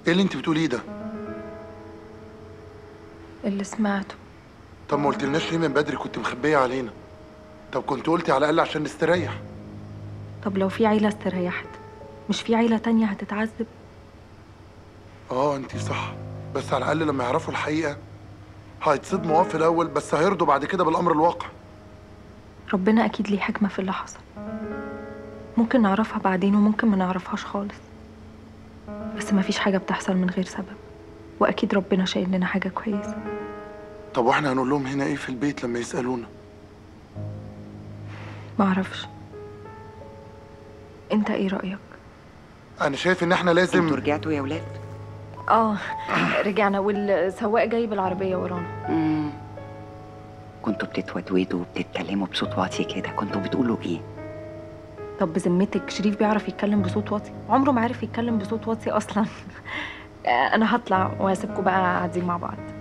ايه اللي انت بتقوليه ده اللي سمعته طب ما قلتلناش ليه من بدري كنت مخبيه علينا طب كنت قلتي على الاقل عشان نستريح طب لو في عيلة استريحت مش في عيلة تانية هتتعذب اه انت صح بس على الاقل لما يعرفوا الحقيقه هيتصدموا اه في الاول بس هيرضوا بعد كده بالامر الواقع ربنا أكيد ليه حكمة في اللي حصل ممكن نعرفها بعدين وممكن ما نعرفهاش خالص بس ما فيش حاجة بتحصل من غير سبب وأكيد ربنا شايل لنا حاجة كويسة طب واحنا هنقول لهم هنا ايه في البيت لما يسالونا معرفش انت ايه رأيك؟ انا شايف ان احنا لازم انتوا رجعتوا يا ولاد اه رجعنا والسواق جايب العربية ورانا مم. كنتوا بتتودودوا وبتتكلموا بصوت واطي كده كنتوا بتقولوا ايه طب بذمتك شريف بيعرف يتكلم بصوت واطي عمره ما عرف يتكلم بصوت واطي اصلا انا هطلع وهسيبكم بقى قاعدين مع بعض